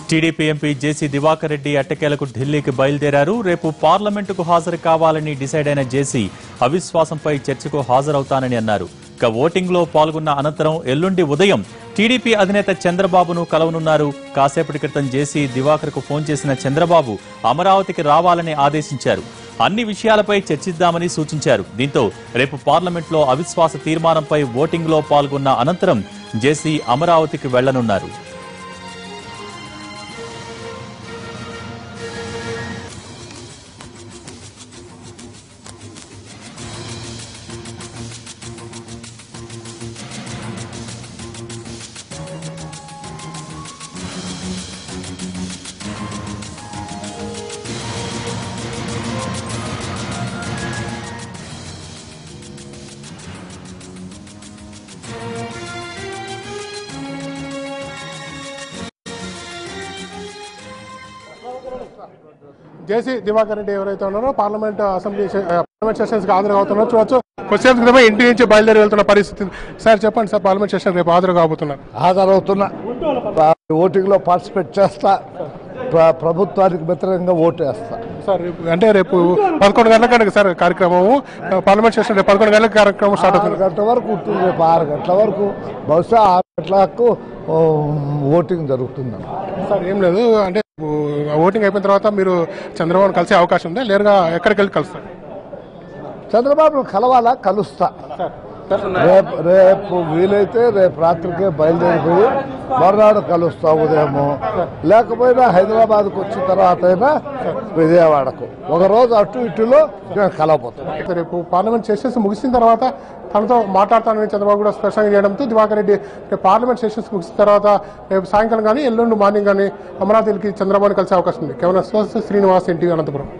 TDP MP JC Diwakar Reddy అట్టకేలకు ఢిల్లీకి బయలుదేరారు రేపు పార్లమెంటుకు హాజరు కావాలని డిసైడ్ అయిన జేసీ అవిశ్వాసంపై చర్చకు హాజరవుతానని అన్నారు ఇక ఓటింగ్ లో పాల్గొన్న అనంతరం ఎల్లుండి ఉదయం టీడీపీ అధినేత చంద్రబాబును కలవనున్నారు కాసేపటి క్రితం జేసీ దివాకర్ కు ఫోన్ చేసిన చంద్రబాబు అమరావతికి రావాలని ఆదేశించారు అన్ని విషయాలపై చర్చిద్దామని సూచించారు దీంతో రేపు పార్లమెంట్లో అవిశ్వాస తీర్మానంపై ఓటింగ్ లో పాల్గొన్న అనంతరం జేసీ అమరావతికి వెళ్లనున్నారు జేసీ దివాకర్ రెడ్డి ఎవరైతే ఉన్నారో పార్లమెంట్ అసెంబ్లీ సె- ఆ, పార్లమెంట్ సెషన్స్ కి హాజరు అవుతున్నారో చూడొచ్చు కొద్దిసేపు క్రితమే ఇంటి నుంచి బయలుదేరి వెళ్తున్న పరిస్థితి సార్ చెప్పండి సార్ పార్లమెంట్ సెషన్ రేపు హాజరు కాబోతున్నారు హాజరవుతున్నా ప- ఓటింగ్లో పార్టిసిపేట్ చేస్తా ప్ర- ప్రభుత్వానికి వ్యతిరేకంగా ఓటు వేస్తా సార్ రేపు అంటే రేపు పదకొండు గంటలకు సార్ కార్యక్రమము ఆ, పార్లమెంట్ సెషన్ రేపు పదకొండు గంటలకు కార్యక్రమం స్టార్ట్ ఆరు అవుతుంది గంటల వరకు ఉంటుంది రేపు ఆరు గంటల వరకు బహుశా ఆరు గంటలకు ఓ, ఓటింగ్ జరుగుతుంది సార్ ఏం లేదు అంటే ఊ, ఓటింగ్ అయిపోయిన తర్వాత మీరు చంద్రబాబు కలిసే అవకాశం ఉంది లేరుగా ఎక్కడికి వెళ్ళి కలుస్తారు చంద్రబాబు కలవాలా కలుస్తా రేపు రేపు వీలైతే రేపు రాత్రికే బయలుదేరిపోయి మర్నాడు కలుస్తా ఉదయము లేకపోయినా హైదరాబాద్కు వచ్చిన తర్వాత అయినా విజయవాడకు ఒక రోజు అటు ఇటులో నేను కలవబోతున్నాను రేపు పార్లమెంట్ సెషన్స్ ముగిసిన తర్వాత తనతో మాట్లాడతానని చంద్రబాబు కూడా స్పష్టంగా చేయడంతో దివాకర్ రెడ్డి రేపు పార్లమెంట్ సెషన్స్ ముగిసిన తర్వాత రేపు సాయంకాలం కానీ ఎల్లుండి మార్నింగ్ కానీ అమరావతికి చంద్రబాబుని కలిసే అవకాశం ఉంది కేవలం శ్రీనివాస్ ఎన్టీవీ అనంతపురం